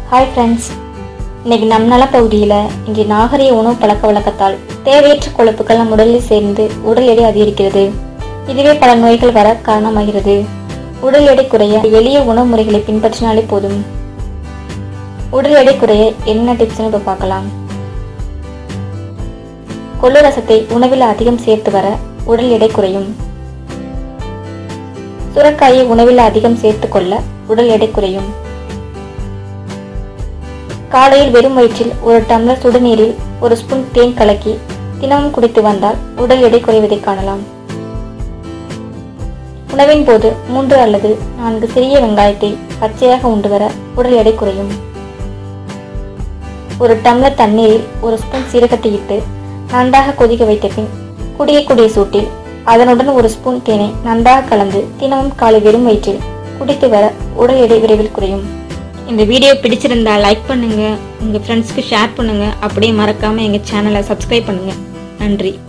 hi friends இன்னைக்கு நம் நல பகுதியில் இங்கே நாகரிக உணவு பழக்க வழக்கத்தால் தேவையற்ற கொழுப்புகள் நம் உடலில் சேர்ந்து உடல் எடை அதிகரிக்கிறது இதுவே பல நோய்கள் வர காரணமாகிறது உடல் எடை குறைய எளிய உணவு முறைகளை பின்பற்றினாலே போதும் உடல் எடை குறைய என்ன டிப்ஸ்னு இப்போ பார்க்கலாம் கொள்ளு ரசத்தை உணவில் அதிகம் சேர்த்து வர உடல் எடை குறையும் சுரக்காயை உணவில் அதிகம் சேர்த்துக் கொள்ள உடல் எடை குறையும் காலையில் வெறும் வயிற்றில் ஒரு டம்ளர் சுடுநீரில் ஒரு ஸ்பூன் தேன் கலக்கி தினமும் குடித்து வந்தால் உடல் எடை குறைவதை காணலாம் உணவின் போது மூன்று அல்லது நான்கு சிறிய வெங்காயத்தை பச்சையாக உண்டு வர உடல் எடை குறையும் ஒரு டம்ளர் தண்ணீரில் ஒரு ஸ்பூன் சீரகத்தை இட்டு நன்றாக கொதிக்க வைத்த பின் குடியக்கூடிய சூட்டில் அதனுடன் ஒரு ஸ்பூன் தேனை நன்றாக கலந்து தினமும் காலை வெறும் வயிற்றில் குடித்து வர உடல் எடை விரைவில் குறையும் இந்த வீடியோ பிடிச்சிருந்தா லைக் பண்ணுங்க உங்க ஃப்ரெண்ட்ஸ்க்கு ஷேர் பண்ணுங்க அப்படியே மறக்காம எங்க சேனலை சப்ஸ்கிரைப் பண்ணுங்க நன்றி